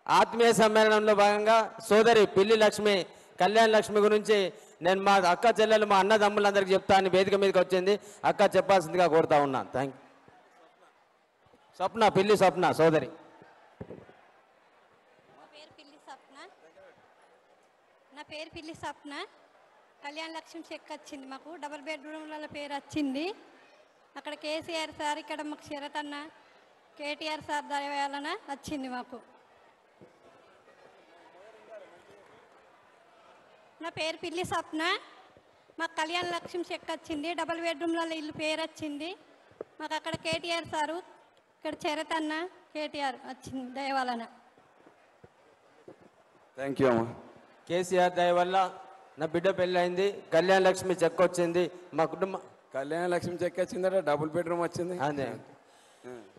ఆత్మీయ సమ్మేళనంలో భాగంగా సోదరి పిల్లి లక్ష్మి కళ్యాణ్ లక్ష్మి గురించి నేను మా అక్క చెల్లెలు మా అన్నదమ్ములందరికీ చెప్తా అని వేదిక మీదకి వచ్చింది అక్క చెప్పాల్సిందిగా కోరుతా ఉన్నాను థ్యాంక్ స్వప్న పిల్లి స్వప్న సోదరి నా పేరు పిల్లి సప్న నా పేరు పిల్లి సప్న కళ్యాణ లక్ష్మి చెక్ వచ్చింది మాకు డబుల్ బెడ్రూమ్ల పేరు వచ్చింది అక్కడ కేసీఆర్ సార్ ఇక్కడ మాకు శరత్ అన్న కేటీఆర్ సార్ దయవలన వచ్చింది మాకు నా పేరు పిల్లి సప్న మాకు కళ్యాణ లక్ష్మి చెక్ వచ్చింది డబుల్ బెడ్రూమ్లలో ఇల్లు పేరు వచ్చింది మాకు అక్కడ కేటీఆర్ సారు ఇక్కడ శరత్ అన్న కేటీఆర్ వచ్చింది దయవలన థ్యాంక్ యూ అమ్మా కేసీఆర్ దయ వల్ల నా బిడ్డ పెళ్ళి అయింది కళ్యాణ్ లక్ష్మి చెక్ వచ్చింది మా కుటుంబం కళ్యాణ లక్ష్మి చెక్ వచ్చిందట డబుల్ బెడ్రూమ్ వచ్చింది అదే ఆ.